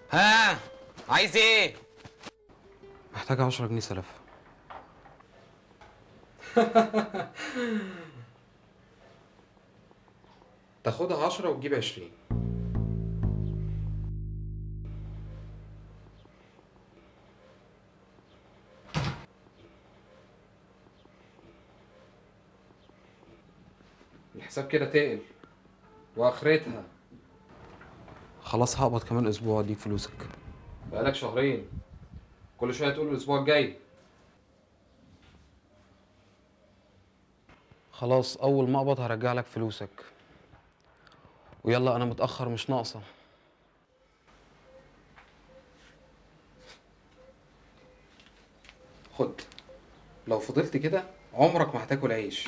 ها عايز ايه محتاج 10 جنيه سلف تاخدها 10 وتجيب 20 الحساب كده تقل واخرتها خلاص هقبض كمان اسبوع واديك فلوسك بقالك شهرين كل شويه تقول الاسبوع الجاي خلاص اول ما اقبض هرجع لك فلوسك ويلا انا متاخر مش ناقصه خد لو فضلت كده عمرك ما هتاكل عيش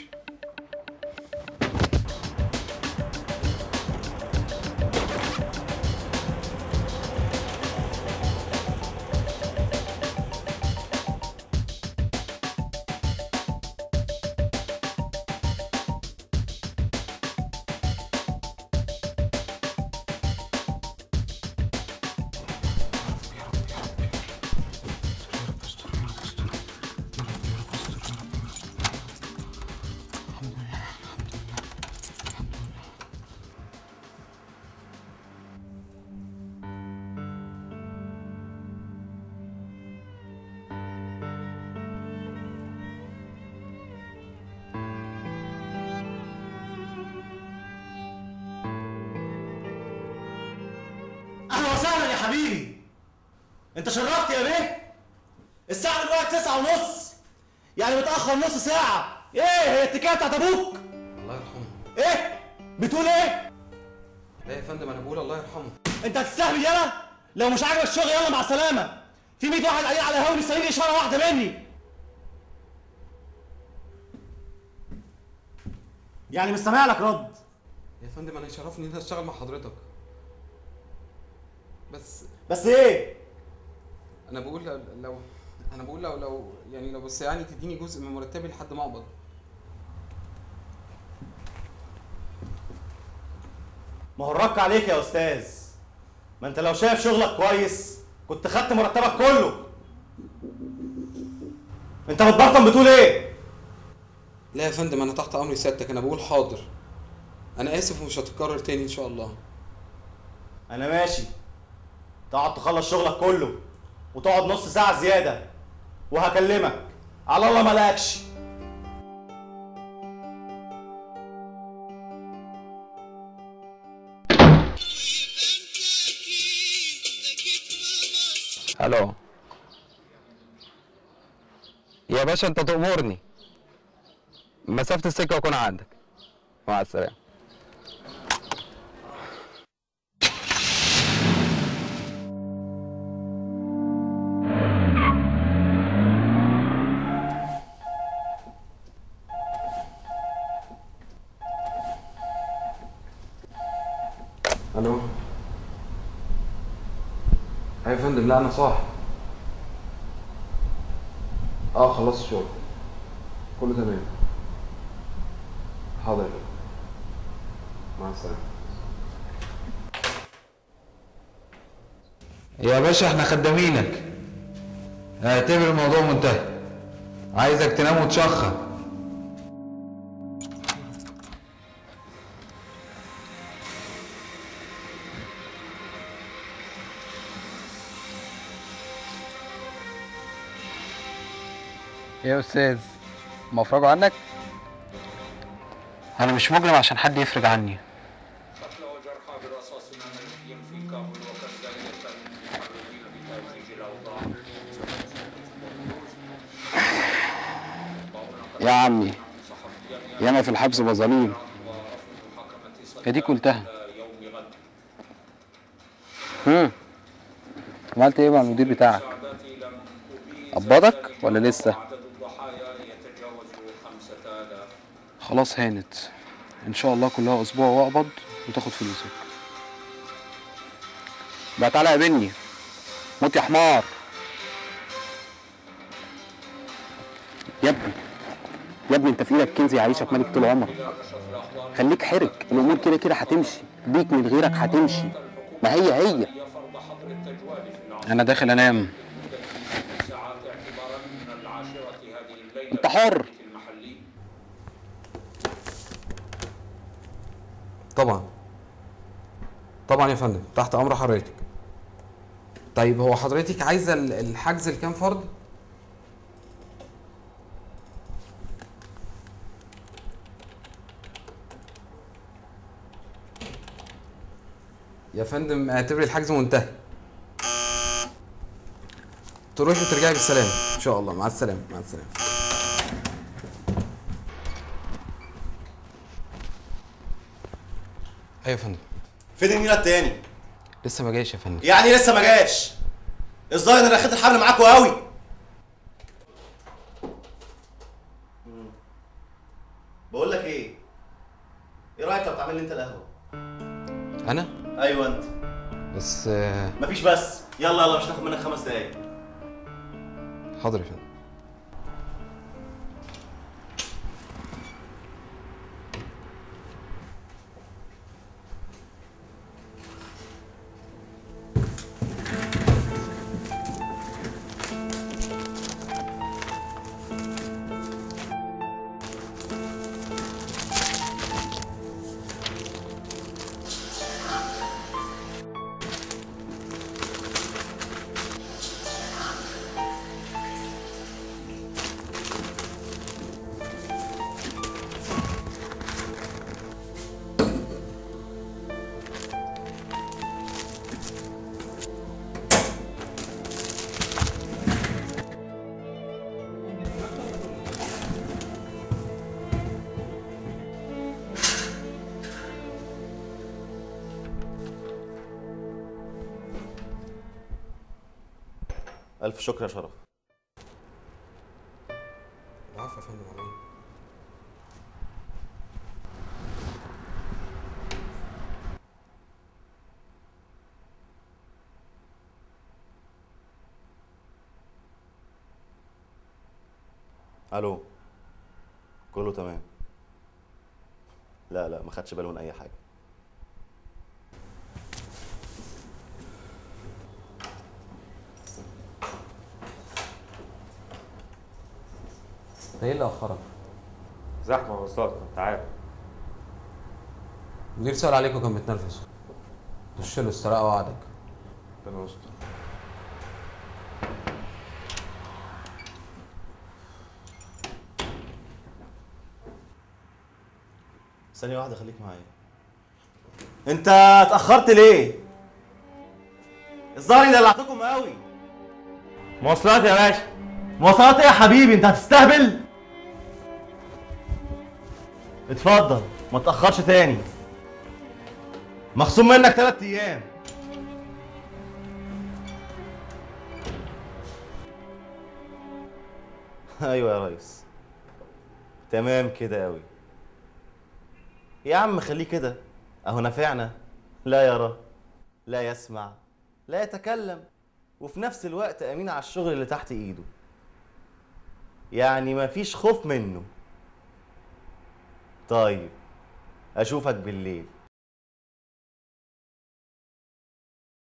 اهلا وسهلا يا حبيبي انت شرفت يا بيه الساعه دلوقتي تسعة ونص يعني متاخر نص ساعه ايه هي التكيه بتاعت ابوك الله يرحمه ايه بتقول ايه لا يا فندم انا بقول الله يرحمه انت هتستهبل يلا لو مش عاجبك الشغل يلا مع السلامه في 100 واحد قاعدين على الهوا مستنيين اشاره واحده مني يعني مش سامع لك رد يا فندم انا يشرفني ان انا اشتغل مع حضرتك بس بس ايه انا بقول لو, لو انا بقول لو لو يعني لو بس يعني تديني جزء من مرتبي لحد ما اقبض ما هو الرك عليك يا استاذ ما انت لو شايف شغلك كويس كنت خدت مرتبك كله انت بتبطل بتقول ايه لا يا فندم انا تحت امر سيادتك انا بقول حاضر انا اسف ومش هتتكرر تاني ان شاء الله انا ماشي تقعد تخلص شغلك كله وتقعد نص ساعة زيادة وهكلمك على الله ملاكش الو يا باشا انت تأمرني مسافة السكة واكون عندك مع السلامة الو ايوه يا فندم لا انا صاحي اه خلصت الشغل كله تمام حاضر يا فندم. مع السلامه يا باشا احنا خدامينك اعتبر الموضوع منتهي عايزك تنام وتشخر يا استاذ مفرجوا عنك انا مش مجرم عشان حد يفرج عني قتلى وجرحى برصاص عملي في كابل وكذلك المحررين بتهجيج الاوضاع يا عمي ياما في الحبس بظاليم يا دي قلتها يوم غد هم عملت ايه مع المدير بتاعك شعباتي لم تبيد قبضك ولا لسه عدد الضحايا يتجاوز خمسة آلاف خلاص هانت ان شاء الله كلها اسبوع واقبض وتاخد فلوسك بقى تعالى قابلني موت يا حمار يا ابني يا ابني انت في ايدك كنز يعيشك ملك طول عمرك خليك حرك الامور كده كده هتمشي بيك من غيرك هتمشي ما هي هي هي فرض حظر التجوال انا داخل انام ساعات اعتبارا من العاشرة هذه الليلة أنت حر. في المحلي طبعا طبعا يا فندم تحت امر حضرتك طيب هو حضرتك عايزه ال- الحجز لكام فرد يا فندم اعتبري الحجز منتهي تروحي وترجعي بالسلامه ان شاء الله مع السلامه مع السلامه ايوه يا فندم فين النيله التاني لسه ما جايش يا فندم يعني لسه ما جاش الظاهر ان انا اخدت الحبل معاكوا قوي بقول لك ايه ايه رايك لو تعمل لي انت القهوه انا ايوه انت بس آه، مفيش بس يلا يلا مش هتاخد منك خمس دقايق حاضر يا فندم الف شكر يا شرف العفو يا فندم على إيه؟ الو كله تمام لا لا ما خدش باله من اي حاجه ده ايه اللي اخرك؟ زحمة يا أستاذ أنت عارف المدير سأل عليك وكان متنرفز خش له استرقى وعدك ربنا يستر ثانيه واحده خليك معايا انت اتاخرت ليه الظاهر اني دلعتكم قوي مواصلات يا باشا مواصلات ايه يا حبيبي انت هتستهبل اتفضل ما تاخرش تاني مخصوم منك ثلاث ايام ايوه يا ريس تمام كده قوي يا عم خليه كده اهو نافعنا لا يرى لا يسمع لا يتكلم وفي نفس الوقت امين على الشغل اللي تحت ايده يعني مفيش خوف منه طيب اشوفك بالليل